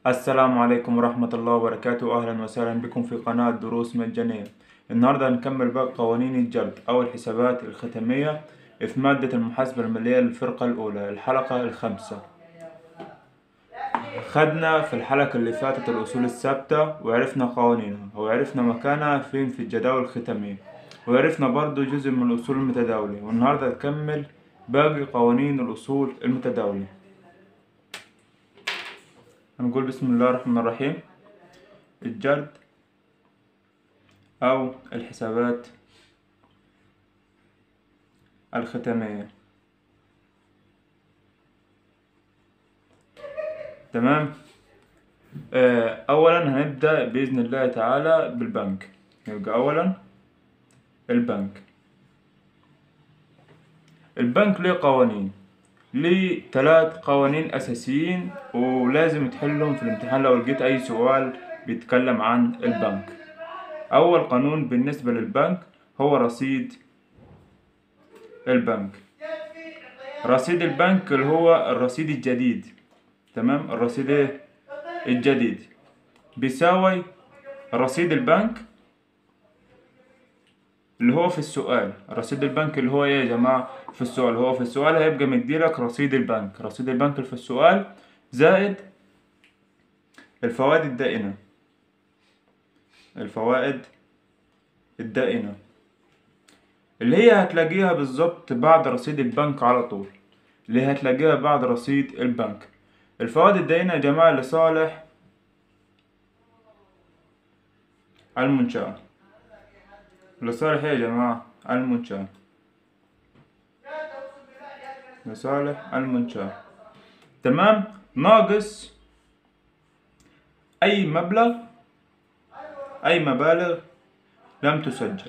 السلام عليكم ورحمة الله وبركاته أهلا وسهلا بكم في قناة دروس مجانية النهاردة هنكمل بقى قوانين الجلد أو الحسابات الختامية في مادة المحاسبة المالية للفرقة الأولى الحلقة الخامسة خدنا في الحلقة اللي فاتت الأصول الثابتة وعرفنا قوانينها وعرفنا مكانها فين في الجداول الختامية وعرفنا برضو جزء من الأصول المتداولة والنهاردة هنكمل باقي قوانين الأصول المتداولة هنقول بسم الله الرحمن الرحيم الجلد أو الحسابات الختامية تمام آه، أولا هنبدأ بإذن الله تعالى بالبنك يبقى أولا البنك البنك ليه قوانين ليه تلات قوانين أساسيين ولازم تحلهم في الامتحان لو لقيت أي سؤال بيتكلم عن البنك أول قانون بالنسبة للبنك هو رصيد البنك رصيد البنك اللي هو الرصيد الجديد تمام الرصيد إيه؟ الجديد بيساوي رصيد البنك اللي هو في السؤال رصيد البنك اللي هو ايه يا جماعة في السؤال هو في السؤال هيبقى مديلك رصيد البنك رصيد البنك اللي في السؤال زائد الفوائد الدائنة الفوائد الدائنة اللي هي هتلاقيها بالظبط بعد رصيد البنك على طول اللي هي هتلاقيها بعد رصيد البنك الفوائد الدائنة يا جماعة لصالح المنشأة لصالح ايه يا جماعة المنشأة لصالح المنشأة تمام ناقص أي مبلغ أي مبالغ لم تسجل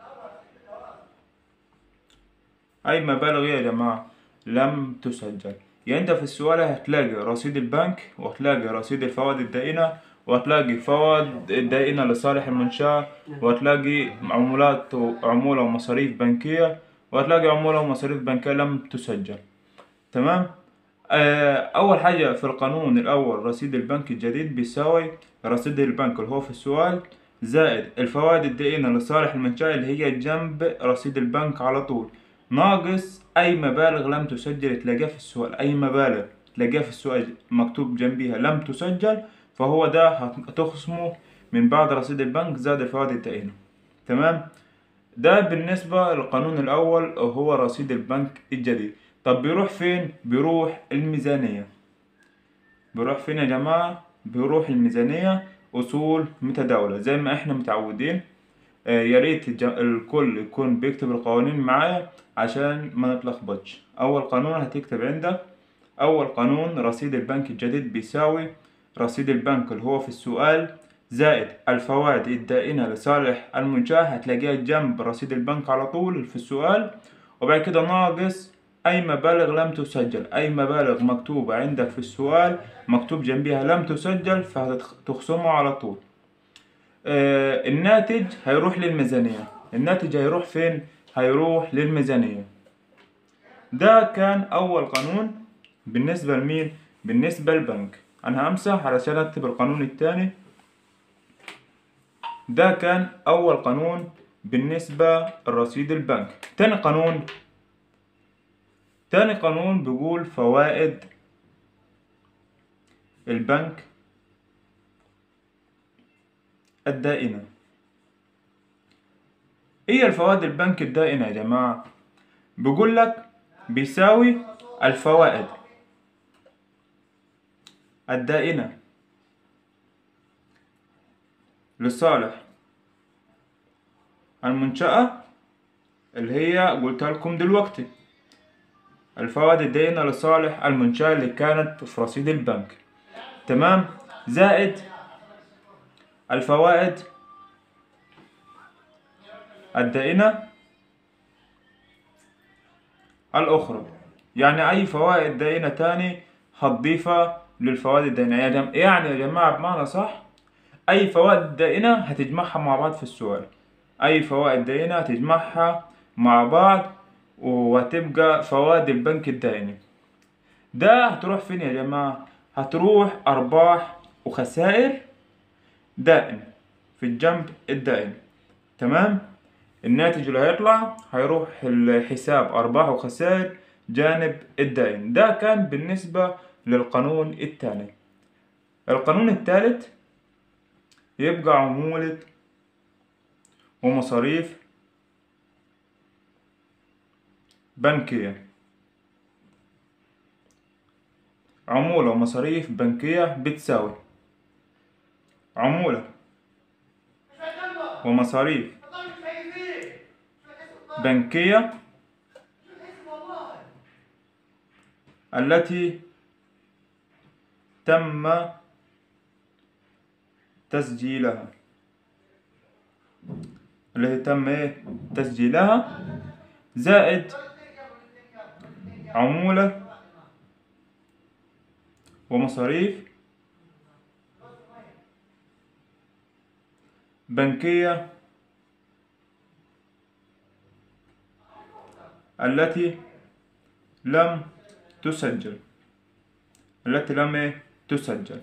أي مبالغ يا جماعة لم تسجل يعني أنت في السؤال هتلاقي رصيد البنك وهتلاقي رصيد الفوائد الدائنة وهتلاقي فوائد دائنة لصالح المنشأة وهتلاقي عمولات عمولة ومصاريف بنكية وهتلاقي عمولة ومصاريف بنكية لم تسجل تمام آه، أول حاجة في القانون الأول رصيد البنك الجديد بيساوي رصيد البنك اللي هو في السؤال زائد الفوائد الدائنة لصالح المنشأة اللي هي جنب رصيد البنك على طول ناقص أي مبالغ لم تسجل تلاقيها في السؤال أي مبالغ تلاقيها في السؤال مكتوب جنبيها لم تسجل فهو ده هتخصمه من بعد رصيد البنك زائد الفوائد الدائنة تمام ده بالنسبة للقانون الأول هو رصيد البنك الجديد طب بيروح فين؟ بيروح الميزانية بيروح فين يا جماعة؟ بيروح الميزانية أصول متداولة زي ما احنا متعودين آه يا ريت الج- الكل يكون بيكتب القوانين معايا عشان ما نتلخبطش أول قانون هتكتب عندك أول قانون رصيد البنك الجديد بيساوي رصيد البنك اللي هو في السؤال زائد الفوائد الدائنة لصالح المنشأة هتلاقيها جنب رصيد البنك على طول في السؤال وبعد كده ناقص أي مبالغ لم تسجل أي مبالغ مكتوبة عندك في السؤال مكتوب جنبها لم تسجل فهتخصمها على طول آه الناتج هيروح للميزانية الناتج هيروح فين؟ هيروح للميزانية ده كان أول قانون بالنسبة لمين؟ بالنسبة للبنك أنا همسح علشان أكتب القانون التاني ده كان أول قانون بالنسبة لرصيد البنك تاني قانون تاني قانون بيقول فوائد البنك الدائنة ايه الفوائد البنك الدائنة يا جماعة بيقول لك بيساوي الفوائد الدائنة لصالح المنشأة اللي هي قلتها لكم دلوقتي الفوائد الدائنة لصالح المنشأة اللي كانت في رصيد البنك تمام زائد الفوائد الدائنة الأخرى يعني أي فوائد دائنة تاني هتضيفها للفوائد الدائنة يا جم- يعني يا جماعة بمعنى صح أي فوائد دائنة هتجمعها مع بعض في السؤال أي فوائد دائنة هتجمعها مع بعض وهتبقى فوائد البنك الدائمي ده هتروح فين يا جماعة هتروح أرباح وخسائر دائم في الجنب الدائم تمام الناتج اللي هيطلع هيروح الحساب أرباح وخسائر جانب الدائن ده كان بالنسبة للقانون الثاني القانون الثالث يبقى عمولة ومصاريف بنكية عمولة ومصاريف بنكية بتساوي عمولة ومصاريف بنكية التي تم تسجيلها التي تم إيه؟ تسجيلها زائد عمولة ومصاريف بنكية التي لم تسجل التي لم إيه؟ تسجل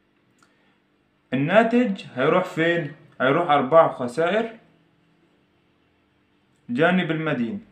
الناتج هيروح فين؟ هيروح أرباح وخسائر جانب المدين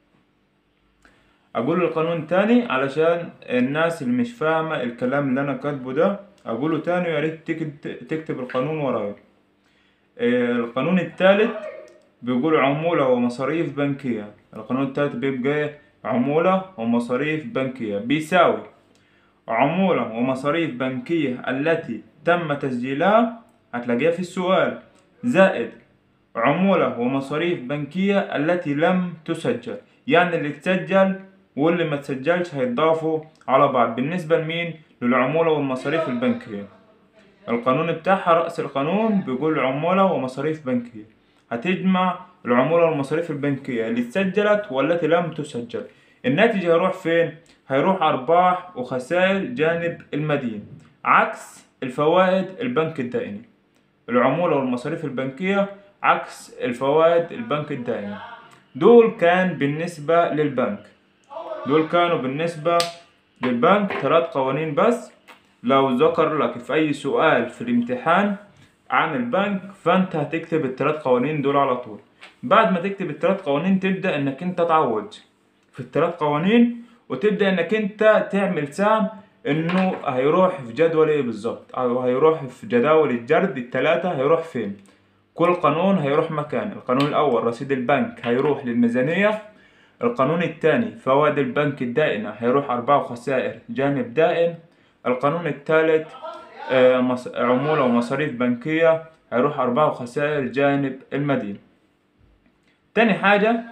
أقول القانون تاني علشان الناس اللي مش فاهمة الكلام اللي أنا كاتبه ده أقوله تاني ويا ريت تكت- تكتب القانون ورايا آه، القانون الثالث بيقول عمولة ومصاريف بنكية القانون الثالث بيبقى إيه؟ عمولة ومصاريف بنكية بيساوي عمولة ومصاريف بنكية التي تم تسجيلها هتلاقيها في السؤال زائد عمولة ومصاريف بنكية التي لم تسجل يعني اللي تسجل واللي ما تسجلش هيتضافوا على بعض بالنسبة لمين للعمولة والمصاريف البنكية القانون بتاعها رأس القانون بيقول عمولة ومصاريف بنكية هتجمع العمولة والمصاريف البنكية اللي اتسجلت والتي لم تسجل الناتج هيروح فين؟ هيروح أرباح وخسائر جانب المدين عكس الفوائد البنك الدائمي العمولة والمصاريف البنكية عكس الفوائد البنك الدائمي دول كان بالنسبة للبنك دول كانوا بالنسبة للبنك ثلاث قوانين بس لو ذكر لك في أي سؤال في الامتحان عن البنك فأنت هتكتب الثلاث قوانين دول على طول بعد ما تكتب الثلاث قوانين تبدأ إنك أنت تعود في الثلاث قوانين وتبدأ إنك أنت تعمل سهم إنه هيروح في جدول إيه بالظبط أو هيروح في جداول الجرد الثلاثة هيروح فين كل قانون هيروح مكان القانون الأول رصيد البنك هيروح للميزانية القانون الثاني فوائد البنك الدائنة هيروح أرباح وخسائر جانب دائن القانون الثالث آه، مص- عمولة ومصاريف بنكية هيروح أرباح وخسائر جانب المدين تاني حاجة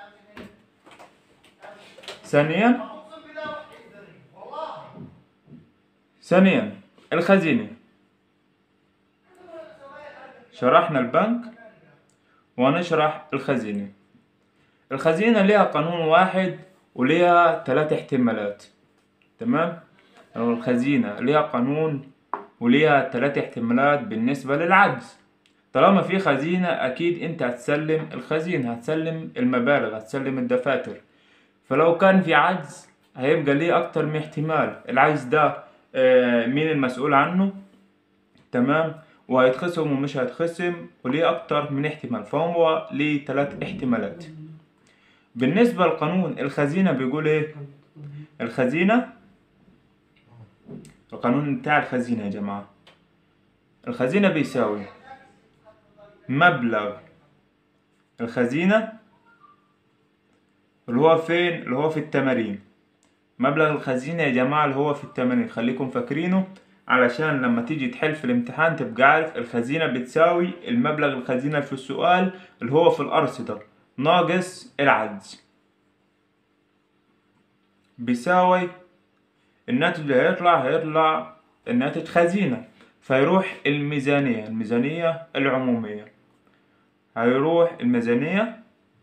ثانيا ثانيا الخزينة شرحنا البنك ونشرح الخزينة الخزينة ليها قانون واحد وليها ثلاث احتمالات تمام لو الخزينة ليها قانون وليها ثلاث احتمالات بالنسبة للعجز طالما في خزينة أكيد أنت هتسلم الخزينة هتسلم المبالغ هتسلم الدفاتر فلو كان في عجز هيبقى ليه أكتر من احتمال العجز ده آه، مين المسؤول عنه تمام وهيتخصم ومش هيتخصم وليه أكتر من احتمال فهو ليه تلات احتمالات بالنسبة لقانون الخزينة بيقول ايه الخزينة القانون بتاع الخزينة يا جماعة الخزينة بيساوي مبلغ الخزينة اللي هو فين اللي هو في التمارين مبلغ الخزينة يا جماعة اللي هو في التمارين خليكم فاكرينه علشان لما تيجي تحل في الامتحان تبقى عارف الخزينة بتساوي المبلغ الخزينة في السؤال اللي هو في الأرصدة ناقص العجز بيساوي الناتج اللي هيطلع هيطلع الناتج خزينة فيروح الميزانية الميزانية العمومية هيروح الميزانية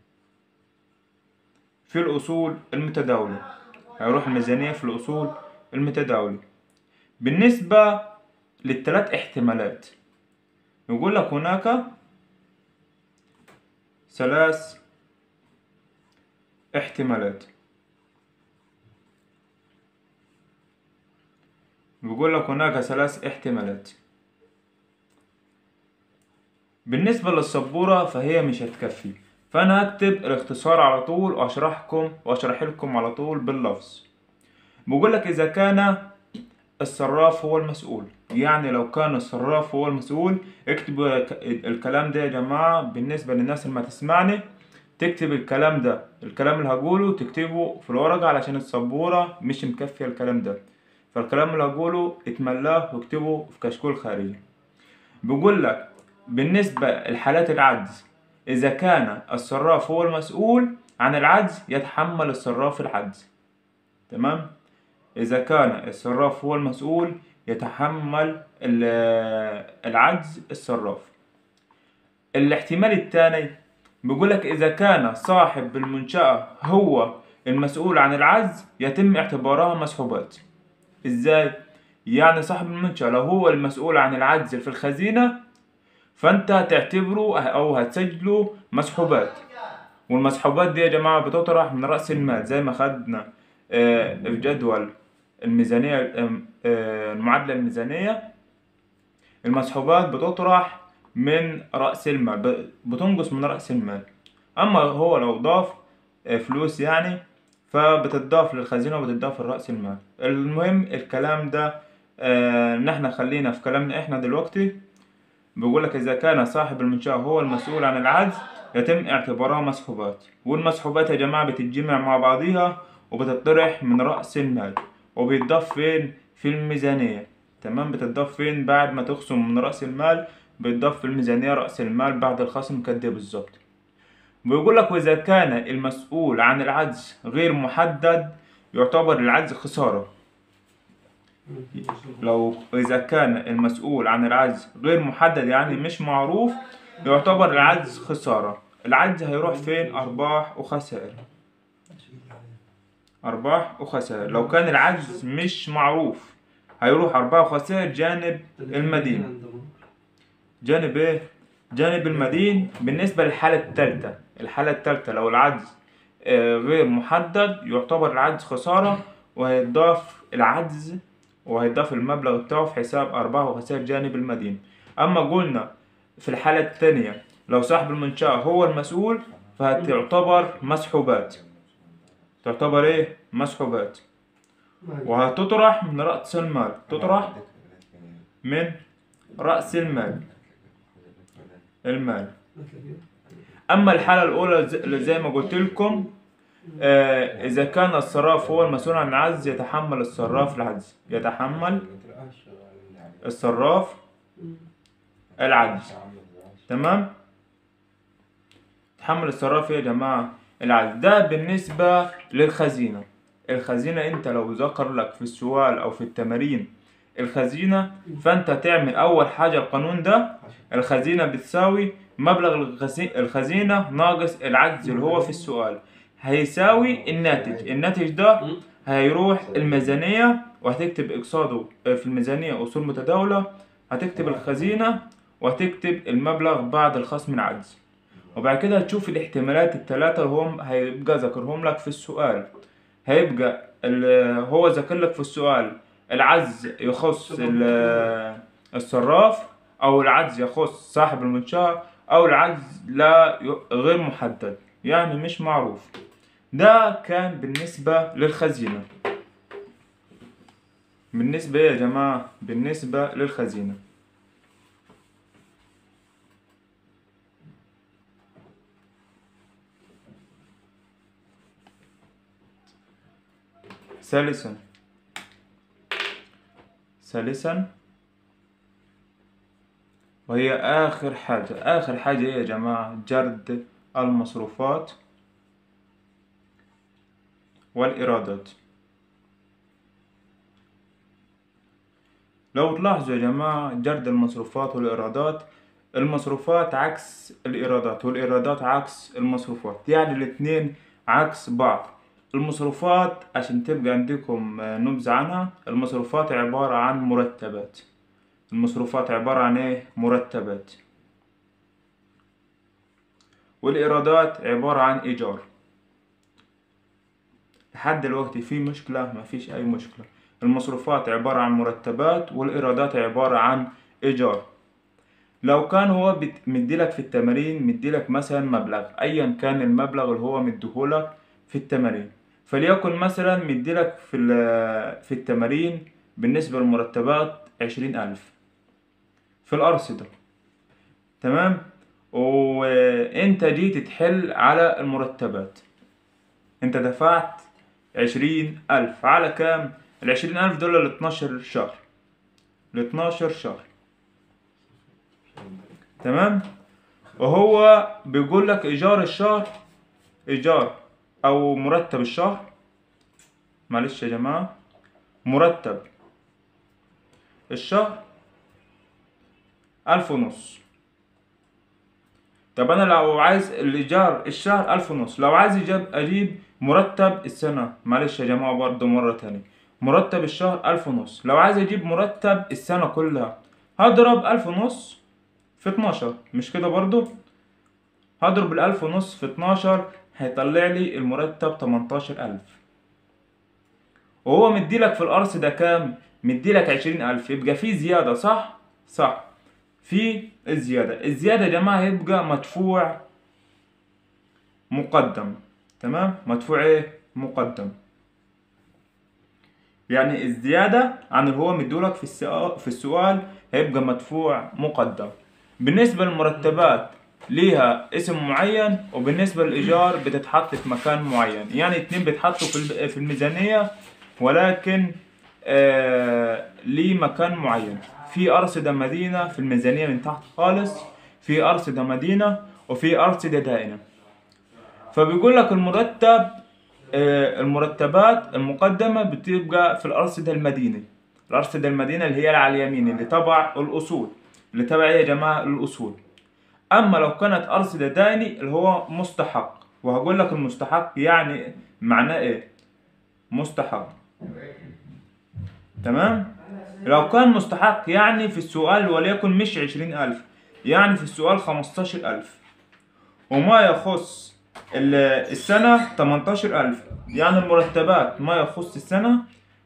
في الأصول المتداولة هيروح الميزانية في الأصول المتداولة بالنسبة للثلاث احتمالات يقول لك هناك ثلاث احتمالات بيقول لك هناك ثلاث احتمالات بالنسبة للسبورة فهي مش هتكفي فأنا هكتب الاختصار على طول وأشرحكم وأشرح لكم على طول باللفظ بقول لك إذا كان الصراف هو المسؤول يعني لو كان الصراف هو المسؤول اكتبوا ك- الكلام ده يا جماعة بالنسبة للناس اللي ما تسمعني تكتب الكلام ده الكلام اللي هقوله تكتبه في الورقة علشان السبورة مش مكفية الكلام ده فالكلام اللي هقوله اتملاه واكتبه في كشكول خارجي بيقول لك بالنسبة لحالات العجز إذا كان الصراف هو المسؤول عن العجز يتحمل الصراف العجز تمام إذا كان الصراف هو المسؤول يتحمل ال- العجز الصراف الاحتمال الثاني بيقول لك إذا كان صاحب المنشأة هو المسؤول عن العجز يتم اعتبارها مسحوبات إزاي؟ يعني صاحب المنشأة لو هو المسؤول عن العجز في الخزينة فأنت هتعتبره أو هتسجله مسحوبات والمسحوبات دي يا جماعة بتطرح من رأس المال زي ما خدنا آه، في جدول الميزانية آم، آه، المعادلة الميزانية المسحوبات بتطرح من رأس المال ب- بتنقص من رأس المال أما هو لو ضاف آه، فلوس يعني فبتضاف للخزينة وبتضاف لرأس المال المهم الكلام ده آه، إن احنا خلينا في كلامنا احنا دلوقتي بيقول لك إذا كان صاحب المنشأة هو المسؤول عن العجز يتم اعتبارها مسحوبات والمسحوبات يا جماعة بتتجمع مع بعضيها وبتطرح من رأس المال وبيتضاف فين في الميزانية تمام بتضاف فين بعد ما تخصم من رأس المال بيتضاف في الميزانية رأس المال بعد الخصم قد إيه بالظبط بيقول لك وإذا كان المسؤول عن العجز غير محدد يعتبر العجز خسارة لو إذا كان المسؤول عن العجز غير محدد يعني مش معروف يعتبر العجز خسارة العجز هيروح فين أرباح وخسائر أرباح وخسائر لو كان العجز مش معروف هيروح أرباح وخسائر جانب المدين جانب إيه؟ جانب المدين بالنسبة للحالة التالتة الحالة التالتة لو العجز آه، غير محدد يعتبر العجز خسارة وهيضاف العجز وهيضاف المبلغ بتاعه في حساب أرباح وخسائر جانب المدين أما قلنا في الحالة التانية لو صاحب المنشأة هو المسؤول فهتعتبر مسحوبات تعتبر إيه؟ مسحوبات وهتطرح من رأس المال تطرح من رأس المال المال أما الحالة الأولى ز- اللي زي ما قلت لكم آه إذا كان الصراف هو المسؤول عن العجز يتحمل الصراف العجز يتحمل الصراف العجز تمام تحمل الصراف يا جماعة العجز ده بالنسبة للخزينة الخزينة انت لو ذكر لك في السؤال او في التمارين الخزينة فانت تعمل اول حاجة القانون ده الخزينة بتساوي مبلغ الخزي- الخزينة ناقص العجز اللي هو في السؤال هيساوي الناتج الناتج ده هيروح الميزانية وهتكتب اقصاده في الميزانية اصول متداولة هتكتب الخزينة وهتكتب المبلغ بعد الخصم العجز وبعد كده هتشوف الاحتمالات التلاتة اللي هم هيبقى ذاكرهم لك في السؤال هيبقى ال- هو ذاكر لك في السؤال العجز يخص ال- الصراف او العجز يخص صاحب المنشأة او العجز لا ي- غير محدد يعني مش معروف ده كان بالنسبة للخزينة بالنسبة إيه يا جماعة بالنسبة للخزينة ثالثا ثالثا وهي آخر حاجة آخر حاجة إيه يا جماعة جرد المصروفات والإيرادات لو تلاحظوا يا جماعة جرد المصروفات والإيرادات المصروفات عكس الإيرادات والإيرادات عكس المصروفات يعني الاتنين عكس بعض المصروفات عشان تبقى عندكم آه، نبذة عنها المصروفات عبارة عن مرتبات المصروفات عبارة عن ايه مرتبات والإيرادات عبارة عن إيجار لحد دلوقتي في مشكلة مفيش أي مشكلة المصروفات عبارة عن مرتبات والإيرادات عبارة عن إيجار لو كان هو بت- مديلك في التمارين مديلك مثلا مبلغ ايا كان المبلغ اللي هو مديهولك في التمارين فليكن مثلا مديلك في ال- في التمارين بالنسبة للمرتبات عشرين ألف في الأرصدة تمام وانت جيت تحل على المرتبات انت دفعت عشرين ألف على كام؟ العشرين ألف دول الاتناشر شهر الاتناشر شهر تمام وهو بيقول لك إيجار الشهر إيجار أو مرتب الشهر معلش يا جماعة مرتب الشهر ألف ونص طب أنا لو عايز الإيجار الشهر ألف ونص لو عايز أجيب أجيب مرتب السنة معلش يا جماعة برضه مرة تانية مرتب الشهر ألف ونص لو عايز أجيب مرتب السنة كلها هضرب ألف ونص في اتناشر مش كده برضه هضرب الألف ونص في اتناشر هيطلع لي المرتب تمنتاشر ألف وهو مديلك في القرص ده كام؟ مديلك عشرين ألف يبقى في زيادة صح؟ صح في الزيادة الزيادة يا جماعة هيبقى مدفوع مقدم تمام؟ مدفوع ايه؟ مقدم يعني الزيادة عن اللي هو مديولك في السؤال في السؤال هيبقى مدفوع مقدم بالنسبة للمرتبات ليها اسم معين وبالنسبة للإيجار بتتحط في مكان معين يعني اتنين بيتحطوا في الب- في الميزانية ولكن آه ليه مكان معين في أرصدة مدينة في الميزانية من تحت خالص في أرصدة مدينة وفي أرصدة دائنة فبيقول لك المرتب آه، المرتبات المقدمة بتبقى في الأرصدة المدينة الأرصدة المدينة اللي هي على اليمين اللي تبع الأصول اللي تبع إيه يا جماعة الأصول أما لو كانت أرصدة دائني اللي هو مستحق وهقول لك المستحق يعني معناه إيه مستحق تمام لو كان مستحق يعني في السؤال وليكن مش عشرين ألف يعني في السؤال خمستاشر ألف وما يخص ال- السنة 18000 يعني المرتبات ما يخص السنة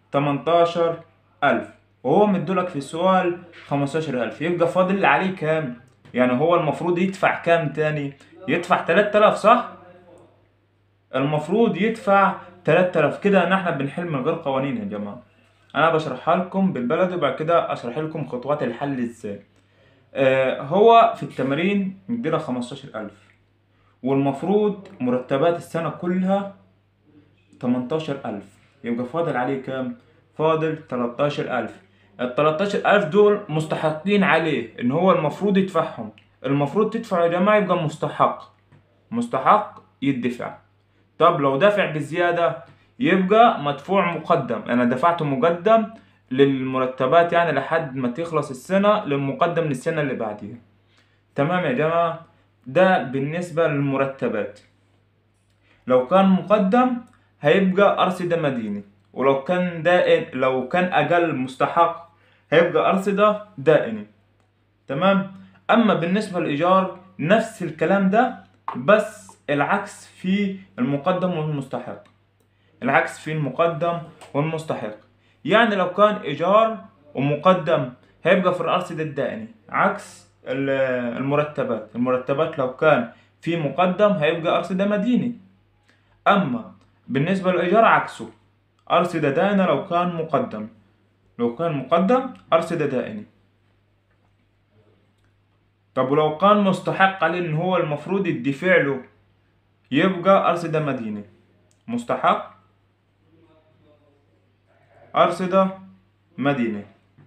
18000 وهو مدولك في السؤال 15000 يبقى فاضل عليه كام؟ يعني هو المفروض يدفع كام تاني؟ يدفع 3000 صح؟ المفروض يدفع 3000 كده نحن بنحل من غير قوانين يا جماعة أنا بشرحها لكم بالبلد وبعد كده أشرح لكم خطوات الحل إزاي آه هو في التمارين مدينا 15000 والمفروض مرتبات السنة كلها 18000 يبقى فاضل عليه كام؟ فاضل 13000 ال 13000 دول مستحقين عليه ان هو المفروض يدفعهم المفروض تدفع يا جماعة يبقى مستحق مستحق يدفع طب لو دافع بزيادة يبقى مدفوع مقدم انا دفعت مقدم للمرتبات يعني لحد ما تخلص السنة للمقدم للسنة اللي بعديها تمام يا جماعة ده بالنسبة للمرتبات لو كان مقدم هيبقى أرصدة مديني ولو كان دائن لو كان أقل مستحق هيبقى أرصدة دائني تمام أما بالنسبة للإيجار نفس الكلام ده بس العكس في المقدم والمستحق العكس في المقدم والمستحق يعني لو كان إيجار ومقدم هيبقى في الأرصدة الدائني عكس ال- المرتبات المرتبات لو كان في مقدم هيبقى أرصدة مديني أما بالنسبة للإيجار عكسه أرصدة دائنة لو كان مقدم لو كان مقدم أرصدة دائني طب ولو كان مستحق عليه إن هو المفروض يدفع له يبقى أرصدة مدينة مستحق أرصدة مدينة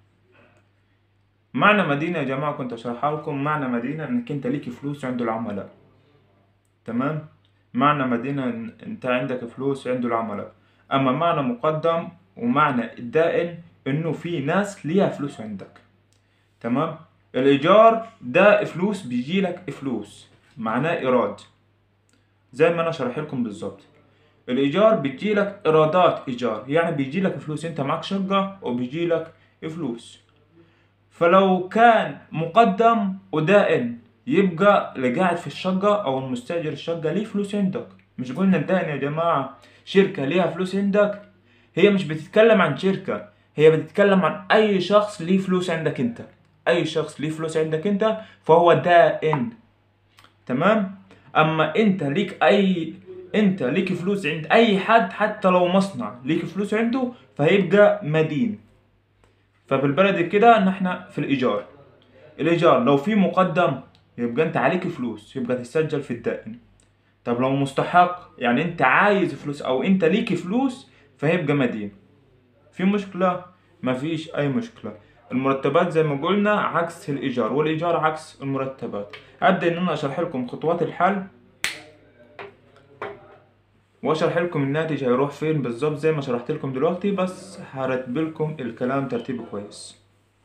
معنى مدينة يا جماعة كنت أشرحها لكم معنى مدينة إنك أنت ليك فلوس عند العملاء تمام معنى مدينة إن أنت عندك فلوس عند العملاء أما معنى مقدم ومعنى الدائن إنه في ناس ليها فلوس عندك تمام الإيجار ده فلوس بيجيلك فلوس معناه إيراد زي ما أنا شرح لكم بالظبط الإيجار بتجيلك إيرادات إيجار يعني بيجيلك فلوس أنت معك شقة وبيجيلك فلوس فلو كان مقدم ودائن يبقى اللي قاعد في الشقة أو المستأجر الشقة ليه فلوس عندك مش قلنا الدائن يا جماعة شركة ليها فلوس عندك هي مش بتتكلم عن شركة هي بتتكلم عن أي شخص ليه فلوس عندك أنت اي شخص ليه فلوس عندك انت فهو دائن تمام اما انت ليك اي انت ليك فلوس عند اي حد حتى لو مصنع ليك فلوس عنده فهيبقى مدين فبالبلدي كده ان احنا في الايجار الايجار لو في مقدم يبقى انت عليك فلوس يبقى تسجل في الدائن طب لو مستحق يعني انت عايز فلوس او انت ليك فلوس فهيبقى مدين في مشكلة مفيش اي مشكلة المرتبات زي ما قلنا عكس الايجار والايجار عكس المرتبات ابدا ان انا اشرح لكم خطوات الحل واشرح لكم الناتج هيروح فين بالظبط زي ما شرحت لكم دلوقتي بس هرتب لكم الكلام ترتيب كويس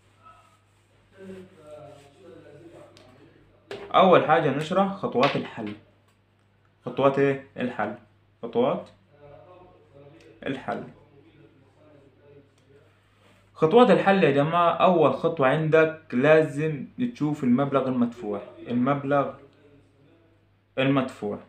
اول حاجه نشرح خطوات الحل خطوات ايه الحل خطوات الحل خطوات الحل يا جماعة أول خطوة عندك لازم تشوف المبلغ المدفوع المبلغ المدفوع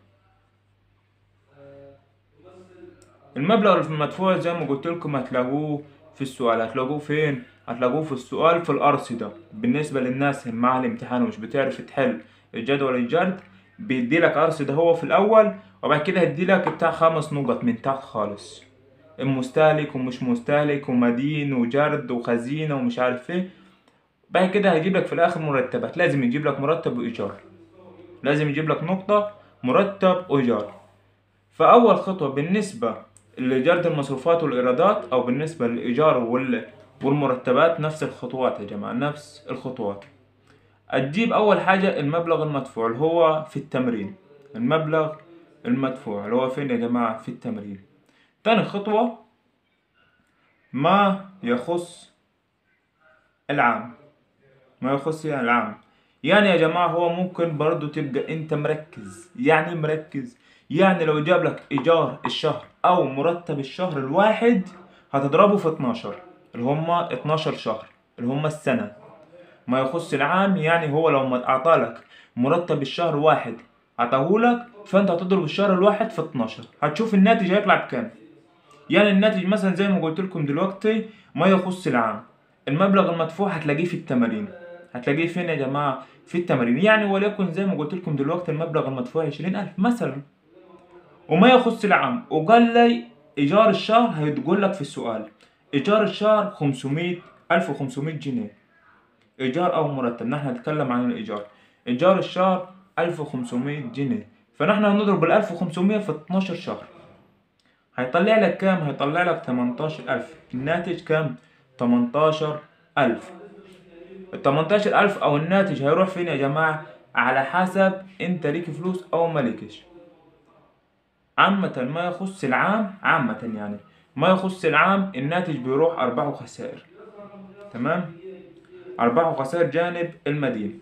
المبلغ المدفوع زي ما قلت لكم هتلاقوه في السؤال هتلاقوه فين هتلاقوه في السؤال في الأرصدة بالنسبة للناس اللي مع الامتحان ومش بتعرف تحل الجدول الجرد بيديلك أرصدة هو في الأول وبعد كده هيديلك بتاع خمس نقط من تحت خالص مستهلك ومش مستهلك ومدين وجرد وخزينة ومش عارف ايه بعد كده هيجيب لك في الآخر مرتبات لازم يجيب لك مرتب وإيجار لازم يجيب لك نقطة مرتب وإيجار فأول خطوة بالنسبة لجرد المصروفات والإيرادات أو بالنسبة للإيجار وال... والمرتبات نفس الخطوات يا جماعة نفس الخطوات هتجيب أول حاجة المبلغ المدفوع اللي هو في التمرين المبلغ المدفوع اللي هو فين يا جماعة في التمرين تاني خطوة ما يخص العام ما يخص يعني العام يعني يا جماعة هو ممكن برضو تبقى انت مركز يعني مركز يعني لو جاب لك ايجار الشهر او مرتب الشهر الواحد هتضربه في 12 اللي هما 12 شهر اللي هما السنة ما يخص العام يعني هو لو ما اعطالك مرتب الشهر واحد عطاهولك فانت هتضرب الشهر الواحد في 12 هتشوف الناتج هيطلع بكام يعني الناتج مثلا زي ما قلت لكم دلوقتي ما يخص العام المبلغ المدفوع هتلاقيه في التمارين هتلاقيه فين يا جماعة في التمارين يعني وليكن زي ما قلت لكم دلوقتي المبلغ المدفوع عشرين ألف مثلا وما يخص العام وقال لي إيجار الشهر هيتقول لك في السؤال إيجار الشهر خمسمية ألف وخمسمية جنيه إيجار أو مرتب نحن نتكلم عن الإيجار إيجار الشهر ألف وخمسمية جنيه فنحن هنضرب الألف وخمسمية في اتناشر شهر هيطلع لك كام هيطلع لك 18000 الناتج كام 18000 ال 18000 او الناتج هيروح فين يا جماعة على حسب انت ليك فلوس او مالكش عامة ما يخص العام عامة يعني ما يخص العام الناتج بيروح أرباح وخسائر تمام أرباح وخسائر جانب المدين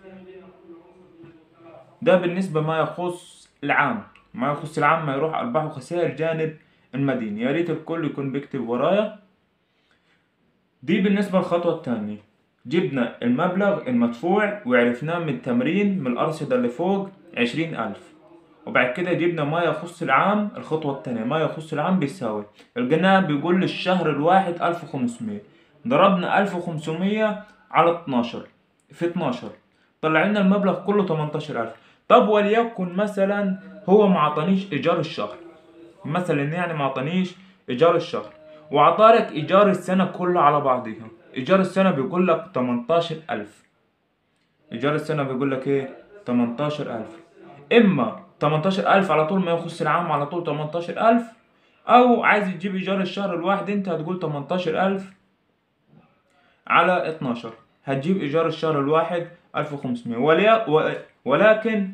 ده بالنسبة ما يخص العام ما يخص العام ما يروح أرباح وخسائر جانب المدين يا ريت الكل يكون بيكتب ورايا دي بالنسبة للخطوة التانية جبنا المبلغ المدفوع وعرفناه من التمرين من الأرصدة اللي فوق عشرين ألف وبعد كده جبنا ما يخص العام الخطوة التانية ما يخص العام بيساوي لقيناه بيقول لي الشهر الواحد ألف وخمسمية ضربنا ألف وخمسمية على اتناشر في اتناشر طلع لنا المبلغ كله تمنتاشر ألف طب وليكن مثلا هو معطانيش إيجار الشهر مثلا يعني ما اعطانيش ايجار الشهر وعطارك ايجار السنة كلها على بعضها ايجار السنة بيقول لك 18000 ايجار السنة بيقول لك ايه 18000 اما 18000 على طول ما يخص العام على طول 18000 او عايز تجيب ايجار الشهر الواحد انت هتقول 18000 على 12 هتجيب ايجار الشهر الواحد 1500 ولي ولكن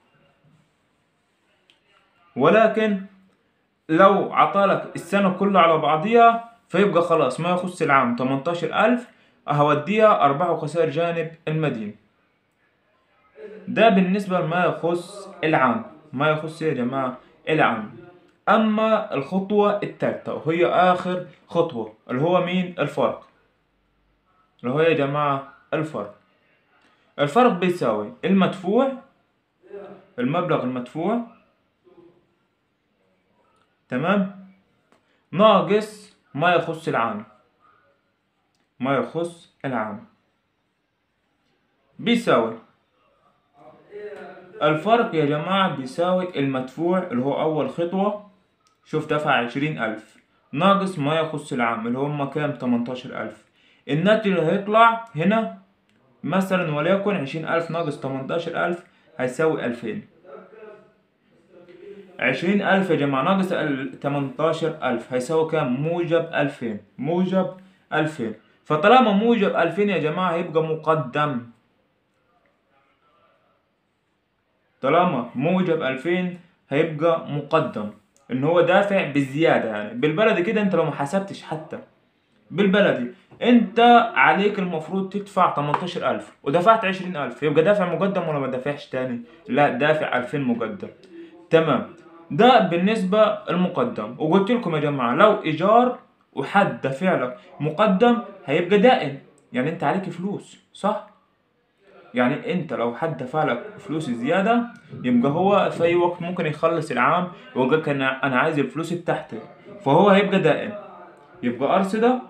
ولكن لو عطالك السنة كلها على بعضيها فيبقى خلاص ما يخص العام 18000 هوديها أرباح وخسائر جانب المدين ده بالنسبة لما يخص العام ما يخص يا جماعة العام أما الخطوة الثالثة وهي آخر خطوة اللي هو مين الفرق اللي هو يا جماعة الفرق الفرق بيساوي المدفوع المبلغ المدفوع تمام ناقص ما يخص العام ما يخص العام بيساوي الفرق يا جماعة بيساوي المدفوع اللي هو أول خطوة شوف دفع عشرين ألف ناقص ما يخص العام اللي هم كام تمنتاشر ألف الناتج اللي هيطلع هنا مثلا وليكن عشرين ألف ناقص تمنتاشر ألف هيساوي ألفين عشرين ألف يا جماعة ناقص تمنتاشر ألف هيساوي كام موجب ألفين موجب ألفين فطالما موجب ألفين يا جماعة هيبقى مقدم طالما موجب ألفين هيبقى مقدم ان هو دافع بزيادة يعني بالبلدي كده انت لو ما حسبتش حتى بالبلدي انت عليك المفروض تدفع 18000 ودفعت 20000 يبقى دافع مقدم ولا ما دافعش تاني لا دافع 2000 مقدم تمام ده بالنسبة المقدم وقلت لكم يا جماعة لو ايجار وحد دافع لك مقدم هيبقى دائم يعني انت عليك فلوس صح يعني انت لو حد دفع لك فلوس زيادة يبقى هو في اي وقت ممكن يخلص العام ويقول لك انا انا عايز الفلوس بتاعتي فهو هيبقى دائم يبقى ارصدة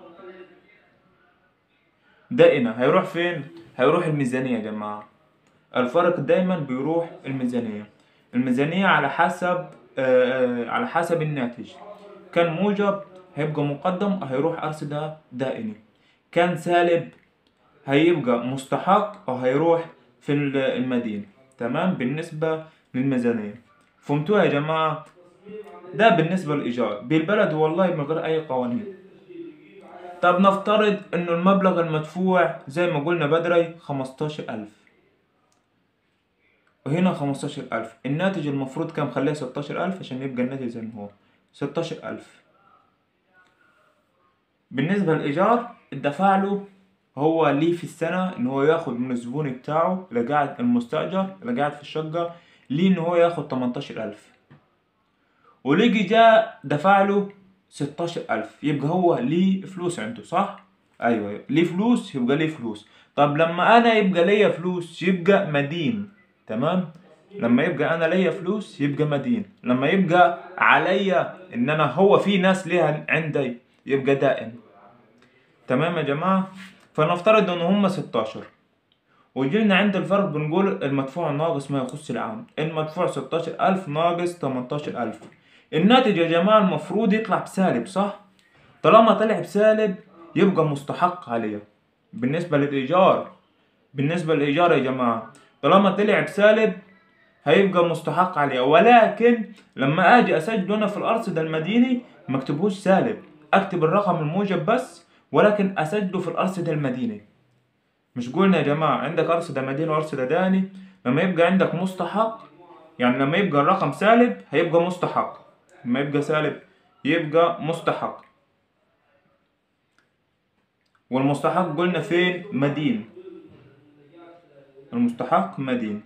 دائنة هيروح فين؟ هيروح الميزانية يا جماعة الفرق دايما بيروح الميزانية الميزانية على حسب آه على حسب الناتج كان موجب هيبقى مقدم هيروح أرصدة دائني كان سالب هيبقى مستحق أو هيروح في المدينة تمام بالنسبة للميزانية فهمتوها يا جماعة ده بالنسبة للإيجار بالبلد والله من غير أي قوانين طب نفترض إنه المبلغ المدفوع زي ما قلنا بدري خمستاشر ألف وهنا خمستاشر ألف الناتج المفروض كام خليه ستاشر ألف عشان يبقى الناتج زي ما هو ستاشر ألف بالنسبة للإيجار الدفع له هو ليه في السنة إن هو ياخد من الزبون بتاعه اللي قاعد المستأجر اللي قاعد في الشقة ليه إن هو ياخد تمنتاشر ألف وليجي جاء دفع له ستاشر ألف يبقى هو ليه فلوس عنده صح؟ أيوه ليه فلوس يبقى ليه فلوس طب لما أنا يبقى ليا فلوس يبقى مدين تمام؟ لما يبقى أنا ليا فلوس يبقى مدين لما يبقى عليا إن أنا هو في ناس ليها عندي يبقى دائم تمام يا جماعة؟ فنفترض ان هم 16 وجينا عند الفرق بنقول المدفوع ناقص ما يخص العام المدفوع 16000 ناقص 18000 الناتج يا جماعة المفروض يطلع بسالب صح؟ طالما طلع بسالب يبقى مستحق عليه بالنسبة للإيجار بالنسبة للإيجار يا جماعة طالما طلع بسالب هيبقى مستحق عليه ولكن لما اجي اسجله انا في الارصدة المديني مكتبهوش سالب اكتب الرقم الموجب بس ولكن أسجله في الأرصدة المدينة مش قلنا يا جماعة عندك أرصدة مدينة وأرصدة داني لما يبقى عندك مستحق يعني لما يبقى الرقم سالب هيبقى مستحق لما يبقى سالب يبقى مستحق والمستحق قلنا فين مدين المستحق مدين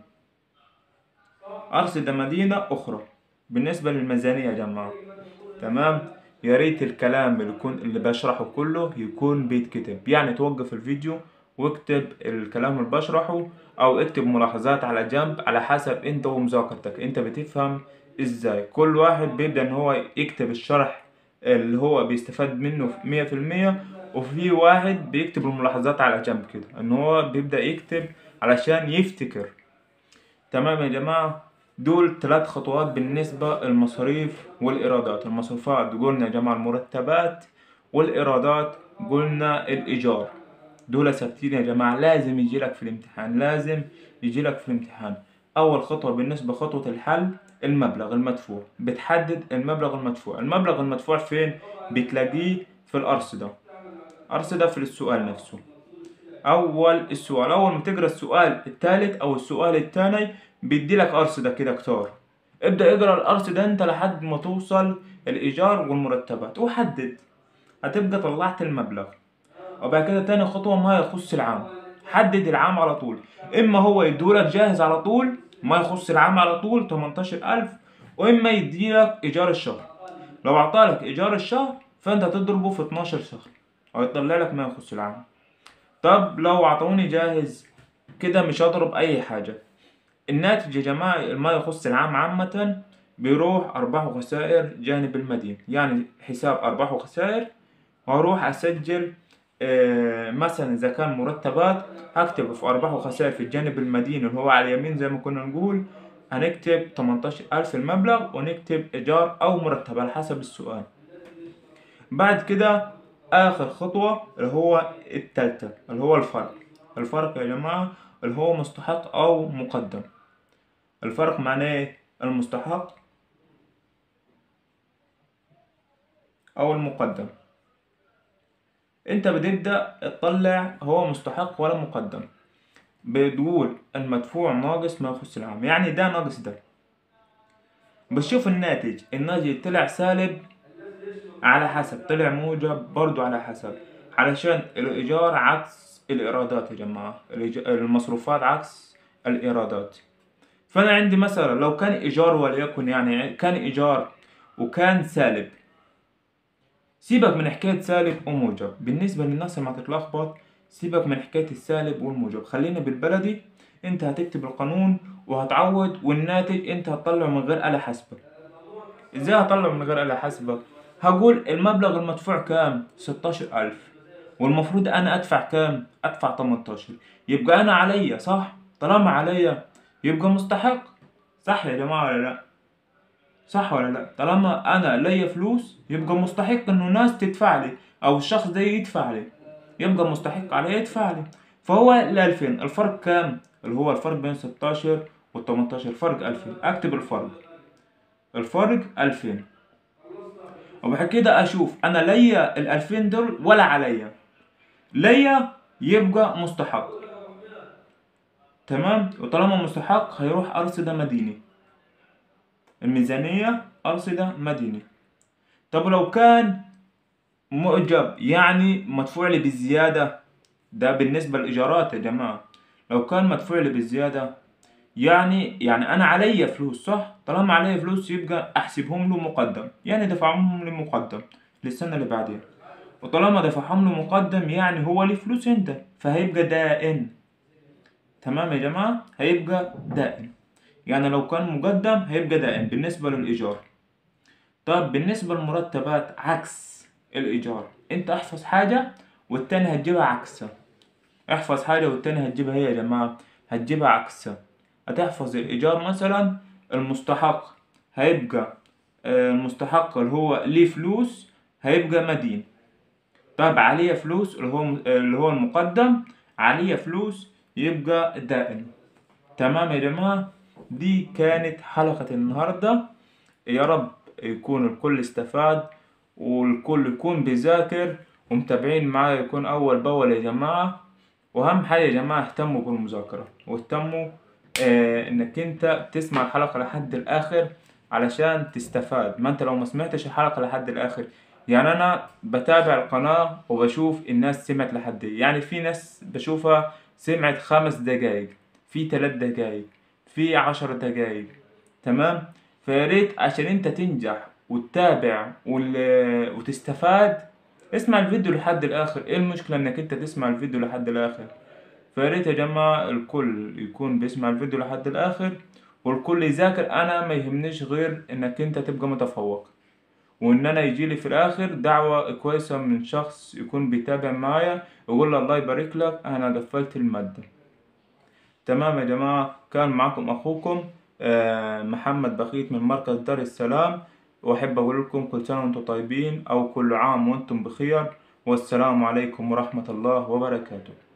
أرصدة مدينة أخرى بالنسبة للميزانية يا جماعة تمام يا ريت الكلام اللي يكون اللي بشرحه كله يكون بيتكتب يعني توقف الفيديو واكتب الكلام اللي بشرحه او اكتب ملاحظات على جنب على حسب انت ومذاكرتك انت بتفهم ازاي كل واحد بيبدأ ان هو يكتب الشرح اللي هو بيستفاد منه مية في المية وفي واحد بيكتب الملاحظات على جنب كده ان هو بيبدأ يكتب علشان يفتكر تمام يا جماعة دول ثلاث خطوات بالنسبة للمصاريف والإيرادات المصروفات قلنا يا جماعة المرتبات والإيرادات قلنا الإيجار دول ثابتين يا جماعة لازم يجيلك في الامتحان لازم يجيلك في الامتحان أول خطوة بالنسبة خطوة الحل المبلغ المدفوع بتحدد المبلغ المدفوع المبلغ المدفوع فين بتلاقيه في الأرصدة أرصدة في السؤال نفسه أول السؤال أول ما تقرأ السؤال الثالث أو السؤال الثاني بيدي لك أرصدة كده كتار ابدأ اقرا الأرصدة انت لحد ما توصل الإيجار والمرتبات وحدد هتبقى طلعت المبلغ وبعد كده تاني خطوة ما يخص العام حدد العام على طول إما هو يدولك جاهز على طول ما يخص العام على طول 18000 وإما يديلك إيجار الشهر لو أعطالك إيجار الشهر فأنت تضربه في 12 شهر ويطلع لك ما يخص العام طب لو أعطوني جاهز كده مش هضرب أي حاجة الناتج يا جماعة ما يخص العام عامة بيروح أرباح وخسائر جانب المدين يعني حساب أرباح وخسائر وأروح أسجل آه، مثلا إذا كان مرتبات هكتب في أرباح وخسائر في الجانب المديني اللي هو على اليمين زي ما كنا نقول هنكتب 18000 المبلغ ونكتب إيجار أو مرتب على حسب السؤال بعد كده آخر خطوة اللي هو التالتة اللي هو الفرق الفرق يا جماعة اللي هو مستحق أو مقدم الفرق معناه إيه؟ المستحق أو المقدم أنت بتبدأ تطلع هو مستحق ولا مقدم بتقول المدفوع ناقص ما يخص العام يعني ده ناقص ده بتشوف الناتج الناتج طلع سالب على حسب طلع موجب برضو على حسب علشان الإيجار عكس الإيرادات يا جماعة الإيج- المصروفات عكس الإيرادات فأنا عندي مثلا لو كان إيجار وليكن يعني كان إيجار وكان سالب سيبك من حكاية سالب وموجب بالنسبة للناس اللي ما تتلخبط سيبك من حكاية السالب والموجب خلينا بالبلدي انت هتكتب القانون وهتعوض والناتج انت هتطلعه من غير آلة حاسبة ازاي هطلعه من غير آلة حاسبة هقول المبلغ المدفوع كام ستاشر ألف والمفروض انا ادفع كام ادفع 18 يبقى انا عليا صح طالما عليا يبقى مستحق صح يا جماعة ولا لا صح ولا لا طالما انا ليا فلوس يبقى مستحق انه ناس تدفع لي او الشخص ده يدفع لي يبقى مستحق عليه يدفع لي فهو ال 2000 الفرق كام اللي هو الفرق بين 16 وال 18 فرق 2000 اكتب الفرق الفرق 2000 وبعد كده اشوف انا ليا ال 2000 دول ولا عليا ليا يبقى مستحق تمام وطالما مستحق هيروح أرصدة مديني الميزانية أرصدة مديني طب لو كان معجب يعني مدفوع لي بالزيادة ده بالنسبة للإيجارات يا جماعة لو كان مدفوع لي بالزيادة يعني يعني أنا عليا فلوس صح طالما عليا فلوس يبقى أحسبهم له مقدم يعني دفعهم لي مقدم للسنة اللي بعدين وطالما دفعهم له مقدم يعني هو ليه فلوس انت فهيبقى دائن تمام يا جماعة هيبقى دائن يعني لو كان مقدم هيبقى دائم بالنسبة للإيجار طب بالنسبة للمرتبات عكس الإيجار أنت احفظ حاجة والتاني هتجيبها عكسها احفظ حاجة والتاني هتجيبها هي يا جماعة هتجيبها عكسها هتحفظ الإيجار مثلا المستحق هيبقى آه، المستحق اللي هو ليه فلوس هيبقى مدين طب عليه فلوس اللي هو اللي هو المقدم عليه فلوس يبقى دائم تمام يا جماعة دي كانت حلقة النهاردة يا رب يكون الكل استفاد والكل يكون بيذاكر ومتابعين معايا يكون أول بأول يا جماعة وأهم حاجة يا جماعة اهتموا بالمذاكرة واهتموا آه إنك أنت تسمع الحلقة لحد الآخر علشان تستفاد ما أنت لو ما سمعتش الحلقة لحد الآخر يعني أنا بتابع القناة وبشوف الناس سمعت لحد إيه يعني في ناس بشوفها سمعت خمس دقايق في تلات دقايق في عشر دقايق تمام فياريت عشان انت تنجح وتتابع وال- وتستفاد اسمع الفيديو لحد الاخر ايه المشكلة انك انت تسمع الفيديو لحد الاخر فياريت يا جماعة الكل يكون بيسمع الفيديو لحد الاخر والكل يذاكر انا ما يهمنيش غير انك انت تبقى متفوق وان انا يجيلي في الاخر دعوة كويسة من شخص يكون بيتابع معايا يقول لي الله يبارك لك انا قفلت المادة تمام يا جماعة كان معكم أخوكم آه، محمد بخيت من مركز دار السلام وأحب أقول لكم كل سنة وأنتم طيبين أو كل عام وأنتم بخير والسلام عليكم ورحمة الله وبركاته